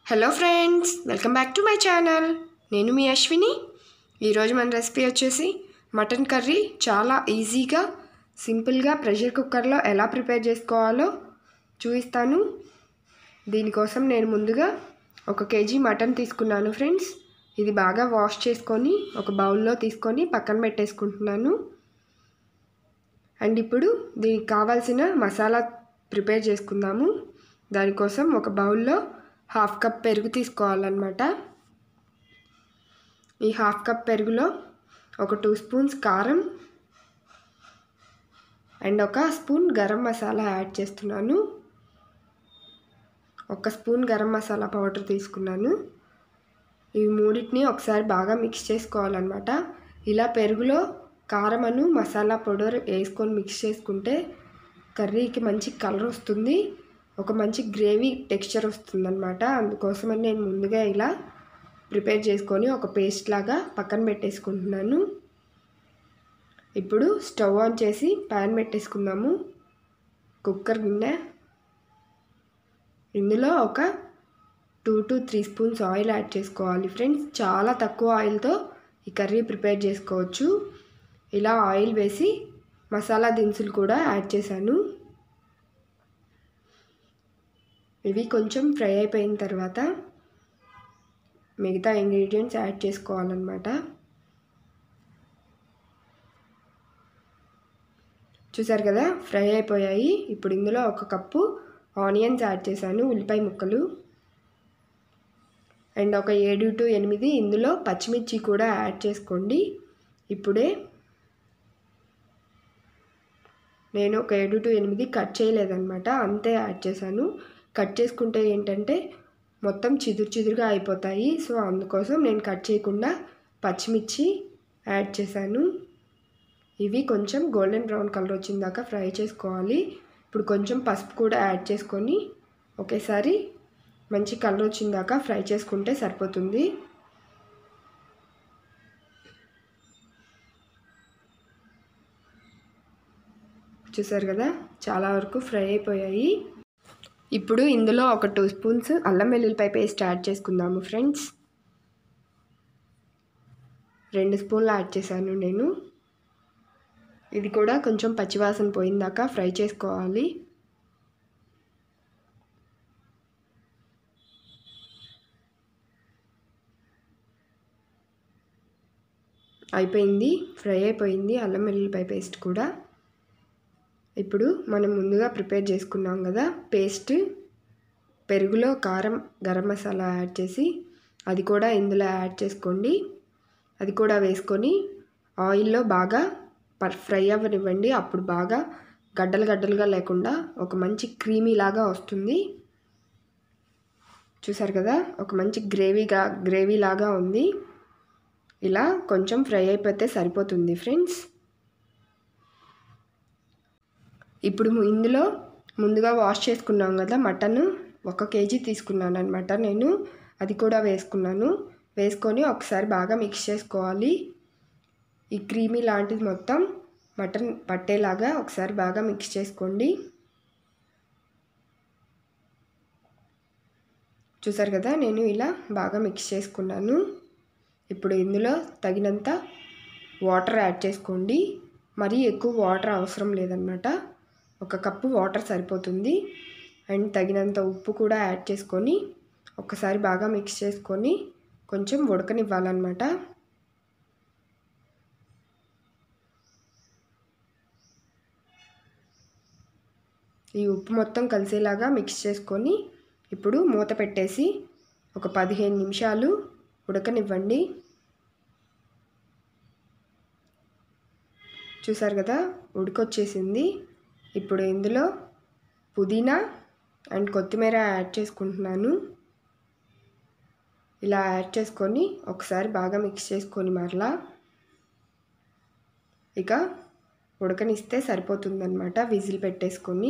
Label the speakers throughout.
Speaker 1: hello friends welcome back to my channel నేను మీ అశ్విని ఈరోజు మన రెసిపీ వచ్చేసి మటన్ కర్రీ చాలా ఈజీగా సింపుల్గా ప్రెషర్ కుక్కర్లో ఎలా ప్రిపేర్ చేసుకోవాలో చూపిస్తాను దీనికోసం నేను ముందుగా ఒక కేజీ మటన్ తీసుకున్నాను ఫ్రెండ్స్ ఇది బాగా వాష్ చేసుకొని ఒక బౌల్లో తీసుకొని పక్కన పెట్టేసుకుంటున్నాను అండ్ ఇప్పుడు దీనికి కావాల్సిన మసాలా ప్రిపేర్ చేసుకుందాము దానికోసం ఒక బౌల్లో హాఫ్ కప్ పెరుగు తీసుకోవాలన్నమాట ఈ హాఫ్ కప్ పెరుగులో ఒక టూ స్పూన్స్ కారం అండ్ ఒక స్పూన్ గరం మసాలా యాడ్ చేస్తున్నాను ఒక స్పూన్ గరం మసాలా పౌడర్ తీసుకున్నాను ఇవి మూడింటిని ఒకసారి బాగా మిక్స్ చేసుకోవాలన్నమాట ఇలా పెరుగులో కారమను మసాలా పౌడర్ వేసుకొని మిక్స్ చేసుకుంటే కర్రీకి మంచి కలర్ వస్తుంది ఒక మంచి గ్రేవీ టెక్స్చర్ వస్తుందన్నమాట అందుకోసమని నేను ముందుగా ఇలా ప్రిపేర్ చేసుకొని ఒక పేస్ట్ లాగా పక్కన పెట్టేసుకుంటున్నాను ఇప్పుడు స్టవ్ ఆన్ చేసి ప్యాన్ పెట్టేసుకుందాము కుక్కర్ గిన్నె ఇందులో ఒక two to three spoons oil add చేసుకోవాలి ఫ్రెండ్స్ చాలా తక్కువ ఆయిల్తో ఈ కర్రీ ప్రిపేర్ చేసుకోవచ్చు ఇలా ఆయిల్ వేసి మసాలా దినుసులు కూడా యాడ్ చేశాను ఇవి కొంచెం ఫ్రై అయిపోయిన తర్వాత మిగతా ఇంగ్రీడియంట్స్ యాడ్ చేసుకోవాలన్నమాట చూసారు కదా ఫ్రై అయిపోయాయి ఇప్పుడు ఇందులో ఒక కప్పు ఆనియన్స్ యాడ్ చేశాను ఉల్లిపాయ ముక్కలు అండ్ ఒక ఏడు టు ఎనిమిది ఇందులో పచ్చిమిర్చి కూడా యాడ్ చేసుకోండి ఇప్పుడే నేను ఒక ఏడు టు ఎనిమిది కట్ చేయలేదన్నమాట అంతే యాడ్ చేశాను కట్ చేసుకుంటే ఏంటంటే మొత్తం చిదురు చిదురుగా అయిపోతాయి సో అందుకోసం నేను కట్ చేయకుండా పచ్చిమిర్చి యాడ్ చేశాను ఇవి కొంచెం గోల్డెన్ బ్రౌన్ కలర్ వచ్చిన దాకా ఫ్రై చేసుకోవాలి ఇప్పుడు కొంచెం పసుపు కూడా యాడ్ చేసుకొని ఒకేసారి మంచి కలర్ వచ్చిన దాకా ఫ్రై చేసుకుంటే సరిపోతుంది చూసారు కదా చాలా వరకు ఫ్రై అయిపోయాయి ఇప్పుడు ఇందులో ఒక టూ స్పూన్స్ అల్లం వెల్లుల్లిపాయ పేస్ట్ యాడ్ చేసుకుందాము ఫ్రెండ్స్ రెండు స్పూన్లు యాడ్ చేశాను నేను ఇది కూడా కొంచెం పచ్చివాసన పోయిందాక ఫ్రై చేసుకోవాలి అయిపోయింది ఫ్రై అయిపోయింది అల్లం వెల్లుల్లిపాయ పేస్ట్ కూడా ఇప్పుడు మనం ముందుగా ప్రిపేర్ చేసుకున్నాం కదా పేస్ట్ పెరుగులో కారం గరం మసాలా యాడ్ చేసి అది కూడా ఇందులో యాడ్ చేసుకోండి అది కూడా వేసుకొని ఆయిల్లో బాగా ఫ్రై అవ్వనివ్వండి అప్పుడు బాగా గడ్డలు గడ్డలుగా లేకుండా ఒక మంచి క్రీమీ లాగా వస్తుంది చూసారు కదా ఒక మంచి గ్రేవీగా గ్రేవీ లాగా ఉంది ఇలా కొంచెం ఫ్రై అయిపోతే సరిపోతుంది ఫ్రెండ్స్ ఇప్పుడు ఇందులో ముందుగా వాష్ చేసుకున్నాం కదా మటన్ ఒక కేజీ తీసుకున్నాను అనమాట నేను అది కూడా వేసుకున్నాను వేసుకొని ఒకసారి బాగా మిక్స్ చేసుకోవాలి ఈ క్రీమీ లాంటిది మొత్తం మటన్ పట్టేలాగా ఒకసారి బాగా మిక్స్ చేసుకోండి చూసారు కదా నేను ఇలా బాగా మిక్స్ చేసుకున్నాను ఇప్పుడు ఇందులో తగినంత వాటర్ యాడ్ చేసుకోండి మరీ ఎక్కువ వాటర్ అవసరం లేదన్నమాట ఒక కప్పు వాటర్ సరిపోతుంది అండ్ తగినంత ఉప్పు కూడా యాడ్ చేసుకొని ఒకసారి బాగా మిక్స్ చేసుకొని కొంచెం ఉడకనివ్వాలన్నమాట ఈ ఉప్పు మొత్తం కలిసేలాగా మిక్స్ చేసుకొని ఇప్పుడు మూత పెట్టేసి ఒక పదిహేను నిమిషాలు ఉడకనివ్వండి చూసారు కదా ఉడికొచ్చేసింది ఇప్పుడు ఇందులో పుదీనా అండ్ కొత్తిమీర యాడ్ చేసుకుంటున్నాను ఇలా యాడ్ చేసుకొని ఒకసారి బాగా మిక్స్ చేసుకొని మరలా ఇక ఉడకనిస్తే సరిపోతుందన్నమాట విజిల్ పెట్టేసుకొని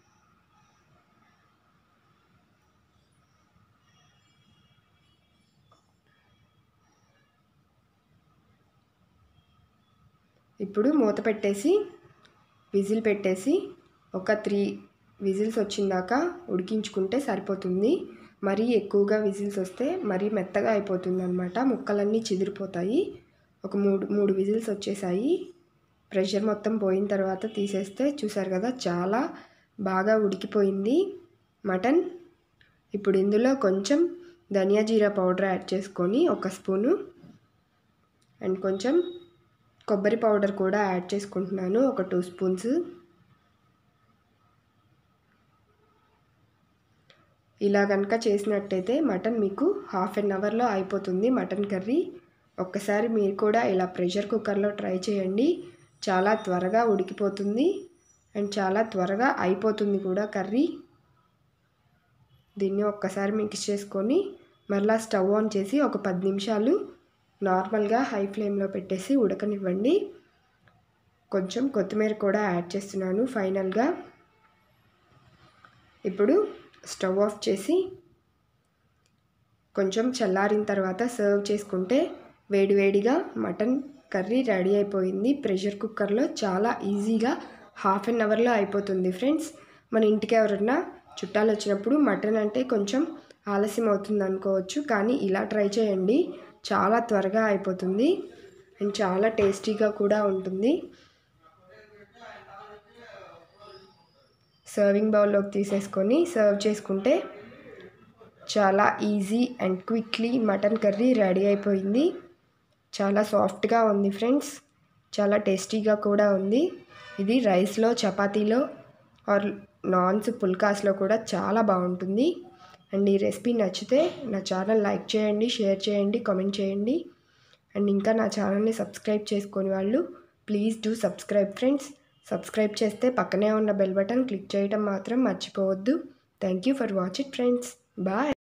Speaker 1: ఇప్పుడు మూత పెట్టేసి విజిల్ పెట్టేసి ఒక త్రీ విజిల్స్ వచ్చిందాక ఉడికించుకుంటే సరిపోతుంది మరీ ఎక్కువగా విజిల్స్ వస్తే మరీ మెత్తగా అయిపోతుంది అనమాట ముక్కలన్నీ చిదిరిపోతాయి ఒక మూడు మూడు విజిల్స్ వచ్చేసాయి ప్రెషర్ మొత్తం పోయిన తర్వాత తీసేస్తే చూసారు కదా చాలా బాగా ఉడికిపోయింది మటన్ ఇప్పుడు ఇందులో కొంచెం ధనియా జీరా పౌడర్ యాడ్ చేసుకొని ఒక స్పూను అండ్ కొంచెం కొబ్బరి పౌడర్ కూడా యాడ్ చేసుకుంటున్నాను ఒక టూ స్పూన్స్ ఇలా కనుక చేసినట్టయితే మటన్ మీకు హాఫ్ అన్ అవర్లో అయిపోతుంది మటన్ కర్రీ ఒక్కసారి మీరు కూడా ఇలా ప్రెషర్ కుక్కర్లో ట్రై చేయండి చాలా త్వరగా ఉడికిపోతుంది అండ్ చాలా త్వరగా అయిపోతుంది కూడా కర్రీ దీన్ని ఒక్కసారి మిక్స్ చేసుకొని మళ్ళీ స్టవ్ ఆన్ చేసి ఒక పది నిమిషాలు నార్మల్గా హై ఫ్లేమ్లో పెట్టేసి ఉడకనివ్వండి కొంచెం కొత్తిమీర కూడా యాడ్ చేస్తున్నాను ఫైనల్గా ఇప్పుడు స్టవ్ ఆఫ్ చేసి కొంచెం చల్లారిన తర్వాత సర్వ్ చేసుకుంటే వేడివేడిగా మటన్ కర్రీ రెడీ అయిపోయింది ప్రెషర్ కుక్కర్లో చాలా ఈజీగా హాఫ్ అన్ అవర్లో అయిపోతుంది ఫ్రెండ్స్ మన ఇంటికి ఎవరన్నా చుట్టాలు వచ్చినప్పుడు మటన్ అంటే కొంచెం ఆలస్యం అవుతుంది అనుకోవచ్చు కానీ ఇలా ట్రై చేయండి చాలా త్వరగా అయిపోతుంది అండ్ చాలా టేస్టీగా కూడా ఉంటుంది సర్వింగ్ బౌల్లోకి తీసేసుకొని సర్వ్ చేసుకుంటే చాలా easy and quickly mutton curry ready అయిపోయింది చాలా సాఫ్ట్గా ఉంది ఫ్రెండ్స్ చాలా టేస్టీగా కూడా ఉంది ఇది రైస్లో చపాతీలో ఆర్ నాన్స్ పుల్కాస్లో కూడా చాలా బాగుంటుంది అండ్ ఈ రెసిపీ నచ్చితే నా ఛానల్ లైక్ చేయండి షేర్ చేయండి కామెంట్ చేయండి అండ్ ఇంకా నా ఛానల్ని సబ్స్క్రైబ్ చేసుకొని వాళ్ళు please do subscribe friends subscribe చేస్తే పక్కనే ఉన్న బెల్ బటన్ క్లిక్ చేయడం మాత్రం మర్చిపోవద్దు thank you for watch it friends bye